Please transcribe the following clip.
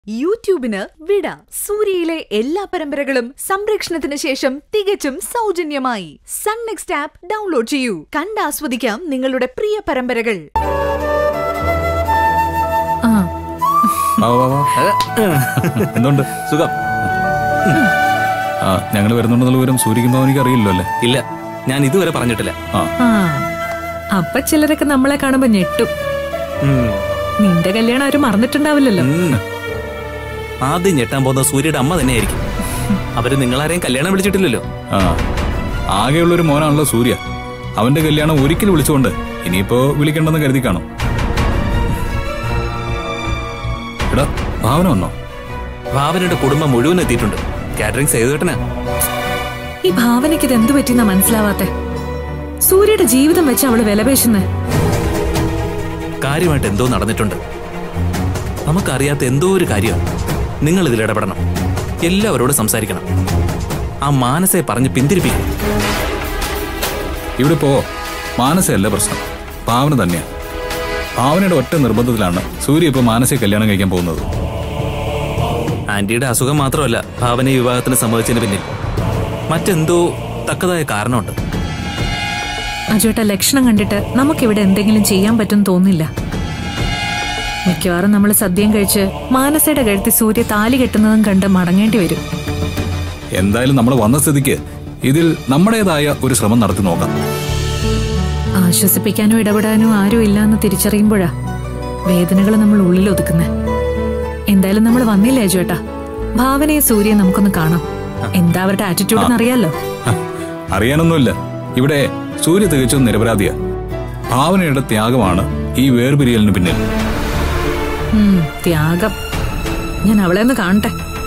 യൂട്യൂബിന് വിട സൂര്യയിലെ എല്ലാ പരമ്പരകളും സംരക്ഷണത്തിന് ശേഷം തികച്ചും സൗജന്യമായി സൺ നെക്സ്റ്റ് ആപ്പ് ഡൗൺലോഡ് ചെയ്യൂ കണ്ടാസ്വദിക്കാം നിങ്ങളുടെ പ്രിയ പരമ്പരകൾ ആ വാ, വാ, വാ. എന്തുണ്ട് സുഖം ആ ഞങ്ങൾ വരുന്നുണ്ടെന്നുള്ള വിവരം സൂര്യക്കും ഭാവനിക്ക് അറിയില്ലല്ലോ അല്ലേ ഇല്ല ഞാൻ ഇതുവരെ പറഞ്ഞിട്ടില്ല ആ ആ അപ്പൊ ചിലരൊക്കെ നമ്മളെ കാണുമ്പോ ഞെട്ടും ഉം. നിന്റെ കല്യാണം അവര് മറന്നിട്ടുണ്ടാവില്ലല്ലോ ഉം. ആദ്യം ഞെട്ടാൻ പോകുന്ന സൂര്യയുടെ അമ്മ തന്നെയായിരിക്കും അവര് നിങ്ങളാരെയും കല്യാണം വിളിച്ചിട്ടില്ലല്ലോ ആ ആകെയുള്ളൊരു മോനാണല്ലോ സൂര്യ അവന്റെ കല്യാണം ഒരിക്കൽ വിളിച്ചുകൊണ്ട് ഇനിയിപ്പോ വിളിക്കണ്ടെന്ന് കരുതി കാണും എടാ ഭാവന വന്നോ ഭാവനയുടെ കുടുംബം മുഴുവൻ എത്തിയിട്ടുണ്ട് കാറ്ററിംഗ് സേതുവേട്ടനാ ഈ ഭാവനയ്ക്ക് ഇത് എന്തു പറ്റിയെന്നാ മനസ്സിലാവാത്തെ സൂര്യയുടെ ജീവിതം വെച്ച് അവള് വിലപേശുന്നേ കാര്യമായിട്ട് എന്തോ നടന്നിട്ടുണ്ട് നമുക്കറിയാത്ത എന്തോ ഒരു കാര്യമാണ് നിങ്ങൾ ഇതിൽ ഇടപെടണം എല്ലാവരോടും സംസാരിക്കണം ആ മാനസയെ പറഞ്ഞ് പിന്തിരിപ്പിക്കണം ഇവിടെ ഇപ്പോ മാനസയല്ല പ്രശ്നം ഭാവന തന്നെയാ ഭാവനയുടെ ഒറ്റ നിർബന്ധത്തിലാണ് സൂര്യ ഇപ്പൊ മാനസയെ കല്യാണം കഴിക്കാൻ പോകുന്നത് ആന്റിയുടെ അസുഖം മാത്രമല്ല ഭാവന ഈ വിവാഹത്തിന് സമ്മതിച്ചതിന് പിന്നിൽ മറ്റെന്തോ തക്കതായ കാരണമുണ്ട് അജുവേട്ട ലക്ഷണം കണ്ടിട്ട് നമുക്കിവിടെ എന്തെങ്കിലും ചെയ്യാൻ പറ്റും തോന്നില്ല മിക്കവാറും നമ്മൾ സദ്യം കഴിച്ച് മാനസയുടെ കഴുത്തി സൂര്യ താലി കെട്ടുന്നതും കണ്ട് മടങ്ങേണ്ടി വരും എന്തായാലും നമ്മൾ വന്ന സ്ഥിതിക്ക് ഇതിൽ നമ്മുടേതായ ഒരു ശ്രമം നടത്തി നോക്കാം ആശ്വസിപ്പിക്കാനോ ഇടപെടാനോ ആരും ഇല്ലാന്ന് തിരിച്ചറിയുമ്പോഴാ വേദനകൾ നമ്മൾ ഉള്ളിൽ ഒതുക്കുന്നേ എന്തായാലും നമ്മൾ വന്നില്ലേ അജുവേട്ടാ ഭാവനയെ സൂര്യയെ നമുക്കൊന്ന് കാണാം എന്താ അവരുടെ ആറ്റിറ്റ്യൂഡ് എന്നറിയാലോ ഹ, അറിയാനൊന്നുമില്ല ഇവിടെ സൂര്യ തികച്ചും നിരപരാധിയാ ഭാവനയുടെ ത്യാഗമാണ് ഈ വേർപിരിയലിന് പിന്നിൽ ഉം, ത്യാഗം ഞാൻ അവളെ ഒന്ന് കാണട്ടെ